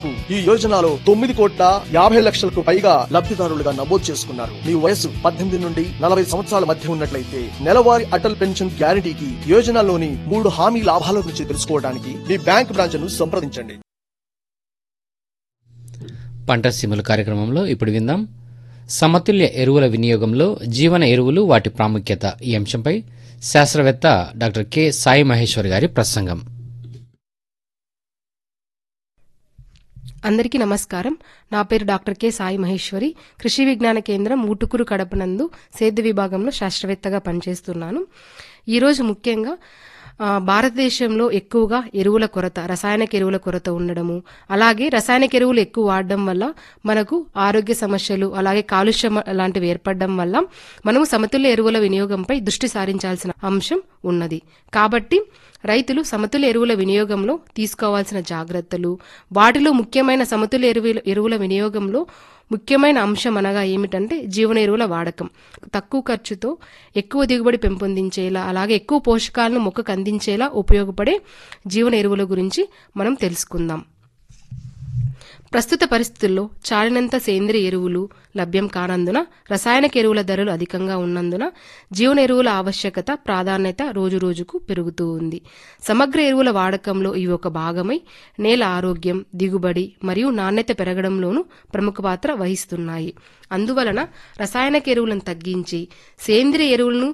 ఈ యోజనలో తొమ్మిది కోట్ల యాభై లక్షలకు పైగా లబ్ధిదారులుగా నమోదు చేసుకున్నారు మీ వయసు పద్దెనిమిది నుండి నలభై సంవత్సరాల మధ్య ఉన్నట్లయితే నెలవారీ అటల్ పెన్షన్ గ్యారంటీకి యోజనలోని మూడు హామీ లాభాల గురించి తెలుసుకోవడానికి మీ బ్యాంక్ బ్రాంచ్ ను సంప్రదించండి పంట సీమలు కార్యక్రమంలో ఇప్పుడు విందాం సమతుల్య ఎరువుల వినియోగంలో జీవన ఎరువులు వాటి ప్రాముఖ్యత ఈ అంశంపై శాస్త్రవేత్త డాక్టర్ కె సాయి మహేశ్వర్ గారి ప్రసంగం అందరికీ నమస్కారం నా పేరు డాక్టర్ కె సాయి మహేశ్వరి కృషి విజ్ఞాన కేంద్రం ఊటుకురు కడపనందు సేద్య విభాగంలో శాస్త్రవేత్తగా పనిచేస్తున్నాను ఈరోజు ముఖ్యంగా ఆ, భారతదేశంలో ఎక్కువగా ఎరువుల కొరత రసాయనిక ఎరువుల కొరత ఉండడము అలాగే రసాయనిక ఎరువులు ఎక్కువ వాడడం వల్ల మనకు ఆరోగ్య సమస్యలు అలాగే కాలుష్యం లాంటివి ఏర్పడడం వల్ల మనము సమతుల్య ఎరువుల వినియోగంపై దృష్టి సారించాల్సిన అంశం ఉన్నది కాబట్టి రైతులు సమతుల్య ఎరువుల వినియోగంలో తీసుకోవాల్సిన జాగ్రత్తలు వాటిలో ముఖ్యమైన సమతుల్య ఎరువుల ఎరువుల వినియోగంలో ముఖ్యమైన అంశం అనగా ఏమిటంటే జీవన ఎరువుల వాడకం తక్కువ ఖర్చుతో ఎక్కువ దిగుబడి పెంపొందించేలా అలాగే ఎక్కువ పోషకాలను మొక్కకు అందించేలా ఉపయోగపడే జీవన ఎరువుల గురించి మనం తెలుసుకుందాం ప్రస్తుత పరిస్థితుల్లో చాలినంత సేంద్రియ ఎరువులు లభ్యం కానందున రసాయనిక ఎరువుల ధరలు అధికంగా ఉన్నందున జీవన ఎరువుల ఆవశ్యకత ప్రాధాన్యత రోజురోజుకు పెరుగుతూ ఉంది సమగ్ర ఎరువుల వాడకంలో ఇవి ఒక భాగమై నేల ఆరోగ్యం దిగుబడి మరియు నాణ్యత పెరగడంలోనూ ప్రముఖ పాత్ర వహిస్తున్నాయి అందువలన రసాయనిక ఎరువులను తగ్గించి సేంద్రియ ఎరువులను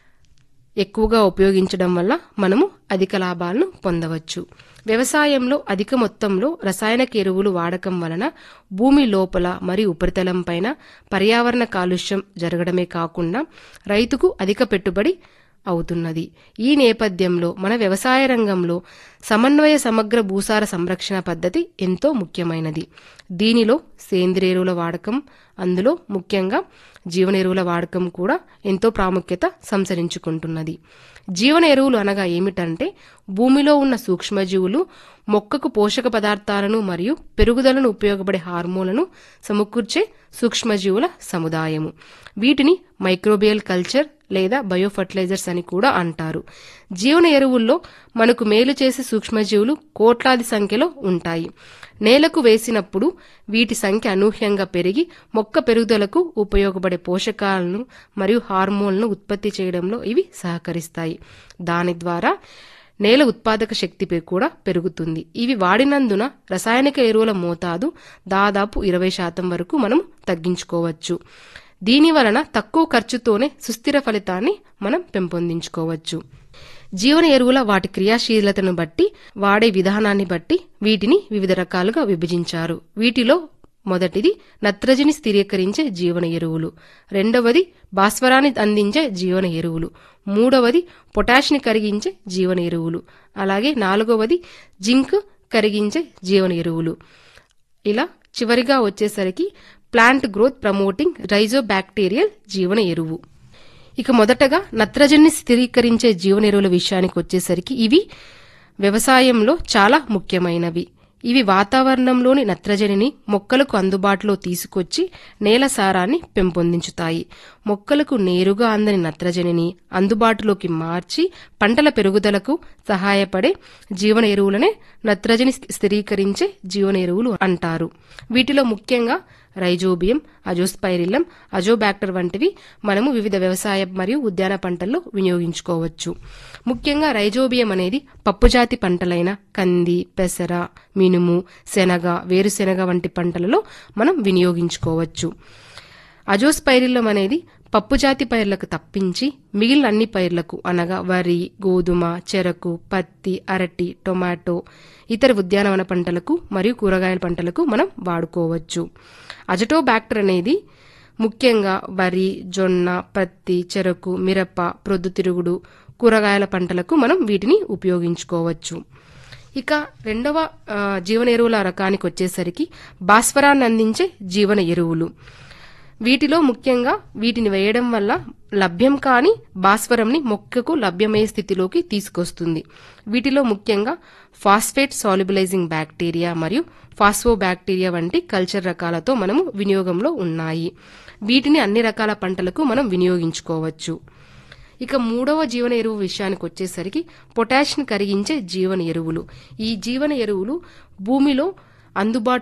ఎక్కువగా ఉపయోగించడం వల్ల మనము అధిక లాభాలను పొందవచ్చు వ్యవసాయంలో అధిక మొత్తంలో రసాయనిక ఎరువులు వాడకం వలన భూమి లోపల మరియు ఉపరితలం పైన పర్యావరణ కాలుష్యం జరగడమే కాకుండా రైతుకు అధిక పెట్టుబడి అవుతున్నది ఈ నేపథ్యంలో మన వ్యవసాయ రంగంలో సమన్వయ సమగ్ర భూసార సంరక్షణ పద్ధతి ఎంతో ముఖ్యమైనది దీనిలో సేంద్రియ ఎరువుల వాడకం అందులో ముఖ్యంగా జీవన ఎరువుల వాడకం కూడా ఎంతో ప్రాముఖ్యత సంతరించుకుంటున్నది జీవన ఎరువులు అనగా ఏమిటంటే భూమిలో ఉన్న సూక్ష్మజీవులు మొక్కకు పోషక పదార్థాలను మరియు పెరుగుదలను ఉపయోగపడే హార్మోన్లను సమకూర్చే సూక్ష్మజీవుల సముదాయము వీటిని మైక్రోబియల్ కల్చర్ లేదా బయోఫర్టిలైజర్స్ అని కూడా అంటారు జీవన ఎరువుల్లో మనకు మేలు చేసే సూక్ష్మజీవులు కోట్లాది సంఖ్యలో ఉంటాయి నేలకు వేసినప్పుడు వీటి సంఖ్య అనూహ్యంగా పెరిగి మొక్క పెరుగుదలకు ఉపయోగపడే పోషకాలను మరియు హార్మోన్లను ఉత్పత్తి చేయడంలో ఇవి సహకరిస్తాయి దాని ద్వారా నేల ఉత్పాదక శక్తి పె- కూడా పెరుగుతుంది ఇవి వాడినందున రసాయనిక ఎరువుల మోతాదు దాదాపు ఇరవై శాతం వరకు మనం తగ్గించుకోవచ్చు దీని వలన తక్కువ ఖర్చుతోనే సుస్థిర ఫలితాన్ని మనం పెంపొందించుకోవచ్చు జీవన ఎరువుల వాటి క్రియాశీలతను బట్టి వాడే విధానాన్ని బట్టి వీటిని వివిధ రకాలుగా విభజించారు వీటిలో మొదటిది నత్రజని స్థిరీకరించే జీవన ఎరువులు రెండవది భాస్వరాన్ని అందించే జీవన ఎరువులు మూడవది పొటాష్ని కరిగించే జీవన ఎరువులు అలాగే నాలుగవది జింక్ కరిగించే జీవన ఎరువులు ఇలా చివరిగా వచ్చేసరికి ప్లాంట్ గ్రోత్ ప్రమోటింగ్ రైజోబాక్టీరియల్ జీవన ఎరువు ఇక మొదటగా నత్రజనిని స్థిరీకరించే జీవన ఎరువుల విషయానికి వచ్చేసరికి ఇవి వ్యవసాయంలో చాలా ముఖ్యమైనవి ఇవి వాతావరణంలోని నత్రజనిని మొక్కలకు అందుబాటులో తీసుకొచ్చి నేల సారాన్ని పెంపొందించుతాయి మొక్కలకు నేరుగా అందని నత్రజనిని అందుబాటులోకి మార్చి పంటల పెరుగుదలకు సహాయపడే జీవన ఎరువులనే నత్రజని స్థిరీకరించే జీవన ఎరువులు అంటారు వీటిలో ముఖ్యంగా రైజోబియం అజోస్పైరిల్లం అజోబాక్టర్ వంటివి మనము వివిధ వ్యవసాయ మరియు ఉద్యాన పంటల్లో వినియోగించుకోవచ్చు ముఖ్యంగా రైజోబియం అనేది పప్పుజాతి పంటలైన కంది పెసర మినుము శనగ వేరుశెనగ వంటి పంటలలో మనం వినియోగించుకోవచ్చు అజోస్పైరిల్లం అనేది పప్పుజాతి పైర్లకు తప్పించి మిగిలిన అన్ని పైర్లకు అనగా వరి గోధుమ చెరకు పత్తి అరటి టొమాటో ఇతర ఉద్యానవన పంటలకు మరియు కూరగాయల పంటలకు మనం వాడుకోవచ్చు అజటోబాక్టర్ అనేది ముఖ్యంగా వరి జొన్న పత్తి చెరకు మిరప ప్రొద్దుతిరుగుడు కూరగాయల పంటలకు మనం వీటిని ఉపయోగించుకోవచ్చు ఇక రెండవ ఆ, జీవన ఎరువుల రకానికి వచ్చేసరికి భాస్వరాన్ని అందించే జీవన ఎరువులు వీటిలో ముఖ్యంగా వీటిని వేయడం వల్ల లభ్యం కాని భాస్వరంని మొక్కకు లభ్యమయ్యే స్థితిలోకి తీసుకొస్తుంది వీటిలో ముఖ్యంగా ఫాస్ఫేట్ సాల్యుబలైజింగ్ బ్యాక్టీరియా మరియు ఫాస్ఫో బ్యాక్టీరియా వంటి కల్చర్ రకాలతో మనము వినియోగంలో ఉన్నాయి వీటిని అన్ని రకాల పంటలకు మనం వినియోగించుకోవచ్చు ఇక మూడవ జీవన ఎరువు విషయానికి వచ్చేసరికి పొటాషియం కరిగించే జీవన ఎరువులు ఈ జీవన ఎరువులు భూమిలో అందుబాటు